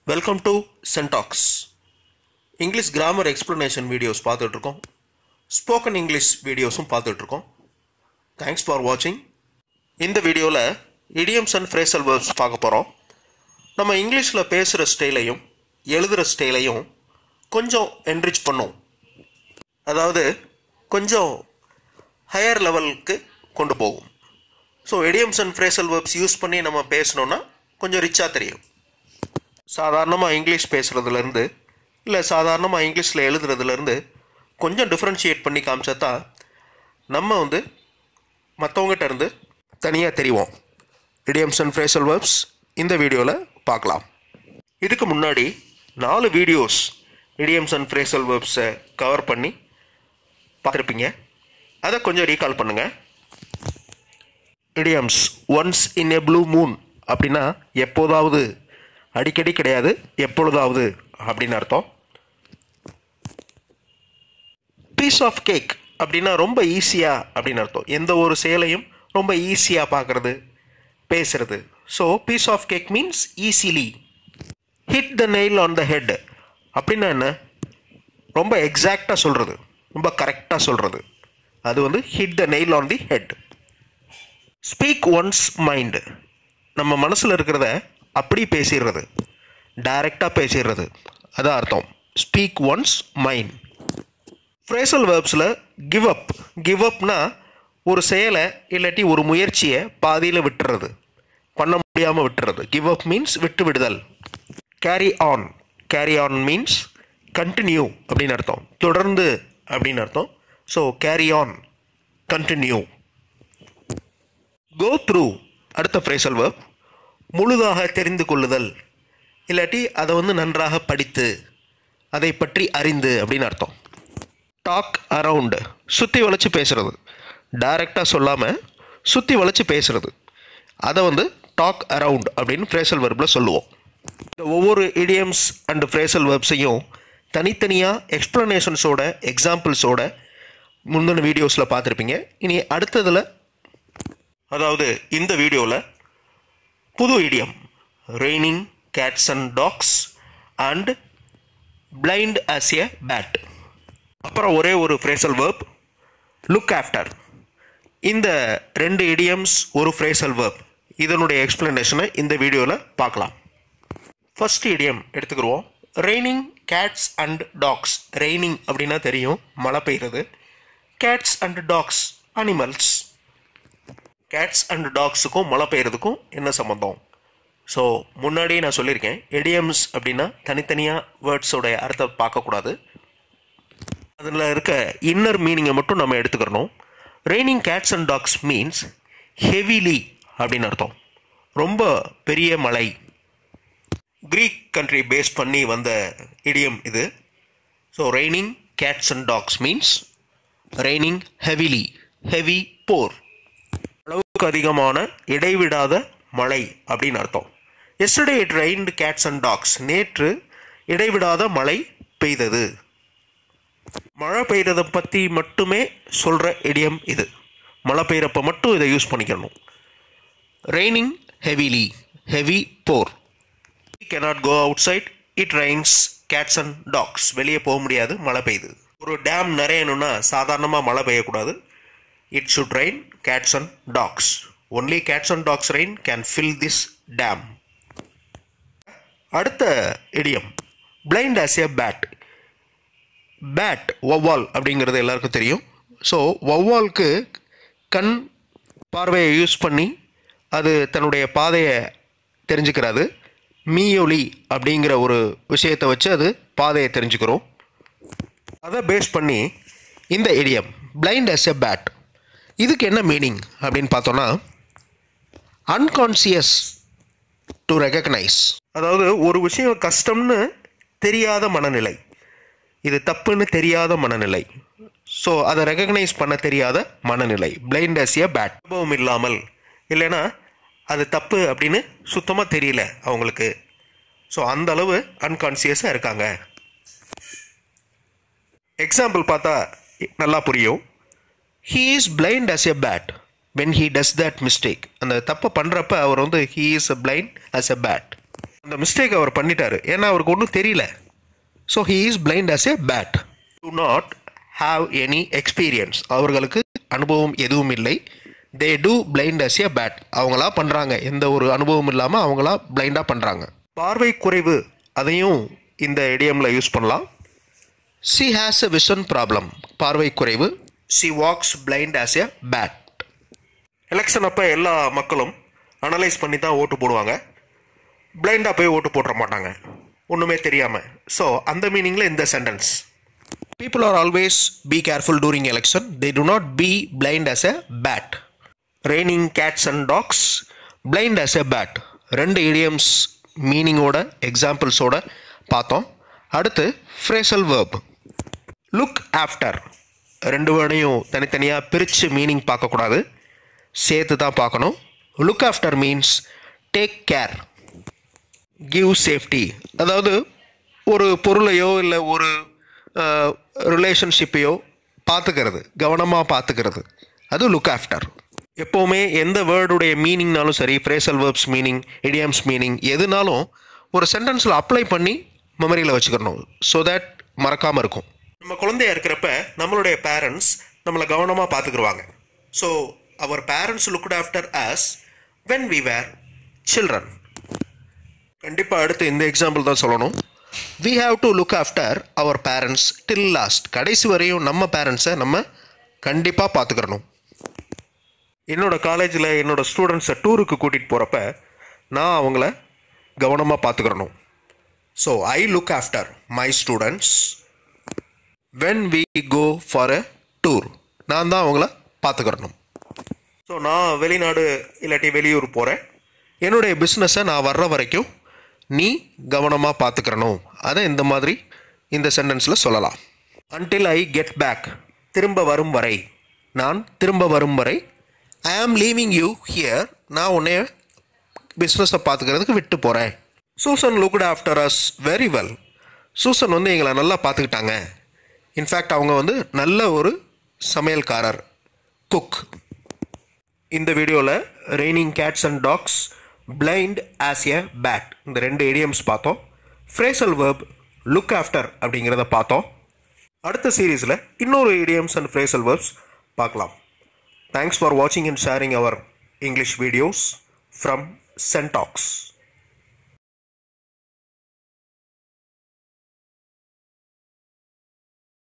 welcome to சென்டாக்ஸ் English grammar explanation videos பார்த்துட்ருக்கோம் spoken English வீடியோஸும் பார்த்துட்ருக்கோம் தேங்க்ஸ் ஃபார் வாட்சிங் இந்த வீடியோவில் இடியம்ஸ் அண்ட் ஃப்ரேசல் வேர்ப்ஸ் பார்க்க போகிறோம் நம்ம இங்கிலீஷில் பேசுகிற ஸ்டைலையும் எழுதுகிற ஸ்டைலையும் கொஞ்சம் என்ரிச் பண்ணோம் அதாவது கொஞ்சம் ஹையர் லெவலுக்கு கொண்டு போகும் so idioms and phrasal verbs use பண்ணி நம்ம பேசணுன்னா கொஞ்சம் ரிச்சாக தெரியும் சாதாரணமாக இங்கிலீஷ் பேசுகிறதுலேருந்து இல்லை சாதாரணமாக இங்கிலீஷில் எழுதுறதுலேருந்து கொஞ்சம் டிஃப்ரென்ஷியேட் பண்ணி காமிச்சா தான் நம்ம வந்து மற்றவங்ககிட்ட இருந்து தனியாக தெரிவோம் இடியம்ஸ் அண்ட் ஃப்ரேசல் வேர்ப்ஸ் இந்த வீடியோவில் பார்க்கலாம் இதுக்கு முன்னாடி நாலு வீடியோஸ் இடியம்ஸ் அண்ட் ஃப்ரேசல் வேர்ப்ஸை கவர் பண்ணி பார்த்துருப்பீங்க அதை கொஞ்சம் ரீகால் பண்ணுங்கள் idioms once in a blue moon அப்படின்னா எப்போதாவது அடிக்கடி கிடையாது எப்பொழுதாவது அப்படின்னு அர்த்தம் பீஸ் ஆஃப் கேக் அப்படின்னா ரொம்ப ஈஸியாக அப்படின்னு அர்த்தம் எந்த ஒரு செயலையும் ரொம்ப ஈஸியாக பார்க்குறது பேசுறது so piece of cake means easily hit the nail on the head அப்படின்னா என்ன ரொம்ப எக்ஸாக்டாக சொல்கிறது ரொம்ப கரெக்டாக சொல்கிறது அது வந்து hit the nail on the head speak one's mind நம்ம மனசில் இருக்கிறத அப்படி பேசிடுறது டைரெக்டாக பேசிடுறது அதான் அர்த்தம் ஸ்பீக் ஒன்ஸ் மைண்ட் ஃப்ரேசல் வேர்ப்ஸில் கிவ் அப் கிவ் அப்னா ஒரு செயலை இல்லாட்டி ஒரு முயற்சியை பாதியில் விட்டுறது பண்ண முடியாமல் விட்டுறது கிவ் அப் மீன்ஸ் விட்டு விடுதல் carry on carry on means continue அப்படின்னு அர்த்தம் தொடர்ந்து அப்படின்னு அர்த்தம் so carry on continue go through அடுத்த ஃப்ரேசல் வேர்ப் முழுதாக தெரிந்து கொள்ளுதல் இல்லாட்டி அதை வந்து நன்றாக படித்து அதை பற்றி அறிந்து அப்படின்னு அர்த்தம் டாக் அரவுண்டு சுற்றி வளைச்சு பேசுகிறது டைரெக்டாக சொல்லாமல் சுற்றி வளைச்சு பேசுகிறது அதை வந்து டாக் அரவுண்ட் அப்படின்னு ஃப்ரேசல் வெர்பில் சொல்லுவோம் இந்த ஒவ்வொரு இடியம்ஸ் அண்ட் ஃப்ரேசல் வெர்ப்ஸையும் தனித்தனியாக எக்ஸ்ப்ளனேஷன்ஸோட எக்ஸாம்பிள்ஸோட முந்தின வீடியோஸில் பார்த்துருப்பீங்க இனி அடுத்ததில் அதாவது இந்த வீடியோவில் புது idiom raining cats and dogs and blind as a bat அப்புறம் ஒரே ஒரு ஃப்ரேசல் வேர்ப் லுக் ஆஃப்டர் இந்த ரெண்டு இடியம்ஸ் ஒரு ஃப்ரேசல் வேர்ப் இதனுடைய எக்ஸ்பிளனேஷனை இந்த வீடியோவில் பார்க்கலாம் ஃபர்ஸ்ட் இடியம் எடுத்துக்கிடுவோம் raining cats and dogs raining அப்படின்னா தெரியும் மழை பெய்யுறது cats and dogs animals cats and டாக்ஸுக்கும் மழை பெய்யறதுக்கும் என்ன சம்மந்தம் ஸோ முன்னாடியே நான் சொல்லியிருக்கேன் எடியம்ஸ் அப்படின்னா தனித்தனியாக வேர்ட்ஸோடைய அர்த்தம் பார்க்கக்கூடாது அதில் இருக்க இன்னர் மீனிங்கை மட்டும் நம்ம எடுத்துக்கிறணும் raining cats and dogs means heavily அப்படின்னு அர்த்தம் ரொம்ப பெரிய மழை க்ரீக் கண்ட்ரி பேஸ் பண்ணி வந்த இடியம் இது so raining cats and dogs means raining heavily heavy pour அளவுக்கு அதிகமான இடைவிடாத மழை அப்படின்னு அர்த்தம் yesterday it rained cats and dogs நேற்று இடைவிடாத மழை பெய்தது மழை பெய்கிறத பற்றி மட்டுமே சொல்கிற இடியம் இது மழை பெய்கிறப்ப மட்டும் இதை யூஸ் பண்ணிக்கணும் raining heavily heavy pour cannot go outside it rains cats and dogs வெளியே போக முடியாது மழை பெய்யுது ஒரு டேம் நிறையணும்னா சாதாரணமாக மழை பெய்யக்கூடாது it should rain cats and dogs only cats and dogs rain can fill this dam அடுத்த idiom blind as a bat bat வௌவால் அப்படிங்கிறது எல்லாருக்கும் தெரியும் ஸோ வௌவாலுக்கு கண் பார்வையை யூஸ் பண்ணி அது தன்னுடைய பாதையை தெரிஞ்சுக்கிறாது மீயொலி அப்படிங்கிற ஒரு விஷயத்தை வச்சு அது பாதையை தெரிஞ்சுக்கிறோம் அதை பேஸ் பண்ணி இந்த idiom blind as a bat இதுக்கு என்ன மீனிங் அப்படின்னு பார்த்தோன்னா அன்கான்சியஸ் டு ரெகக்னைஸ் அதாவது ஒரு விஷயம் கஷ்டம்னு தெரியாத மனநிலை இது தப்புன்னு தெரியாத மனநிலை ஸோ அதை ரெகக்னைஸ் பண்ண தெரியாத மனநிலை பிளைண்ட் as எ பேட் அனுபவம் இல்லாமல் இல்லைன்னா அது தப்பு அப்படின்னு சுத்தமாக தெரியல அவங்களுக்கு ஸோ அந்த அளவு அன்கான்சியஸாக இருக்காங்க எக்ஸாம்பிள் பார்த்தா நல்லா புரியும் he is blind as a bat when he does that mistake அந்த தப்பை பண்ணுறப்ப அவர் வந்து he is blind as a bat அந்த மிஸ்டேக் அவர் பண்ணிட்டாரு ஏன்னா அவருக்கு ஒன்றும் தெரியல so he is blind as a bat do not have any experience அவர்களுக்கு அனுபவம் எதுவும் இல்லை they do blind as a bat அவங்களா பண்ணுறாங்க எந்த ஒரு அனுபவம் இல்லாமல் அவங்களா பிளைண்டாக பண்ணுறாங்க பார்வை குறைவு அதையும் இந்த இடியமில் யூஸ் பண்ணலாம் she has a vision problem பார்வை குறைவு she walks blind as a bat election அப்போ எல்லா மக்களும் அனலைஸ் பண்ணி தான் ஓட்டு போடுவாங்க பிளைண்டாக போய் ஓட்டு போட்டுற மாட்டாங்க ஒன்றுமே தெரியாமல் ஸோ அந்த மீனிங்கில் இந்த sentence people are always be careful during election they do not be blind as a bat raining cats and dogs blind as a bat ரெண்டு இடியம்ஸ் மீனிங்கோட எக்ஸாம்பிள்ஸோட பார்த்தோம் அடுத்து ஃப்ரேசல் வேர்ப் லுக் ஆஃப்டர் ரெண்டு வேர்டையும் தனித்தனியாக பிரித்து மீனிங் பார்க்கக்கூடாது சேர்த்து தான் பார்க்கணும் look after means take care give safety அதாவது ஒரு பொருளையோ இல்லை ஒரு ரிலேஷன்ஷிப்பையோ பார்த்துக்கிறது கவனமாக பார்த்துக்கிறது அது லுக் ஆஃப்டர் எப்போவுமே எந்த வேர்டுடைய மீனிங்னாலும் சரி phrasal verbs meaning idioms meaning எதுனாலும் ஒரு சென்டென்ஸில் அப்ளை பண்ணி மெமரியில் வச்சுக்கணும் ஸோ தட் மறக்காமல் இருக்கும் நம்ம குழந்தையா இருக்கிறப்ப நம்மளுடைய பேரண்ட்ஸ் நம்மளை கவனமாக பார்த்துக்குருவாங்க so our parents looked after us when we were children கண்டிப்பாக அடுத்து இந்த எக்ஸாம்பிள் தான் சொல்லணும் we have to look after our parents till last கடைசி வரையும் நம்ம பேரண்ட்ஸை நம்ம கண்டிப்பாக பார்த்துக்கிறணும் என்னோட காலேஜில் என்னோட ஸ்டூடெண்ட்ஸை டூருக்கு கூட்டிகிட்டு போகிறப்ப நான் அவங்கள கவனமாக பார்த்துக்கிறணும் so I look after my students when we go for a tour நான் தான் அவங்கள பார்த்துக்கிறணும் ஸோ நான் வெளிநாடு இல்லாட்டி வெளியூர் போகிறேன் என்னுடைய பிஸ்னஸை நான் வர்ற வரைக்கும் நீ கவனமாக பார்த்துக்கிறணும் அதை இந்த மாதிரி இந்த சென்டென்ஸில் சொல்லலாம் அன்டில் ஐ கெட் பேக் திரும்ப வரும் வரை நான் திரும்ப வரும் வரை ஐ ஆம் லீவிங் யூ ஹியர் நான் உன்னைய பிஸ்னஸை பார்த்துக்கிறதுக்கு விட்டு போகிறேன் Susan looked after us very well Susan வந்து எங்களை நல்லா பார்த்துக்கிட்டாங்க இன்ஃபேக்ட் அவங்க வந்து நல்ல ஒரு சமையல்காரர் குக் இந்த வீடியோவில் raining cats and dogs blind as a bat இந்த ரெண்டு ஏடியம்ஸ் பார்த்தோம் ஃப்ரேசல் வேர்ப் லுக் ஆஃப்டர் அப்படிங்கிறத பார்த்தோம் அடுத்த சீரீஸில் இன்னொரு இடியம்ஸ் அண்ட் ஃப்ரேசல் வேர்ப்ஸ் பார்க்கலாம் தேங்க்ஸ் ஃபார் வாட்சிங் and sharing our English videos from சென்டாக்ஸ்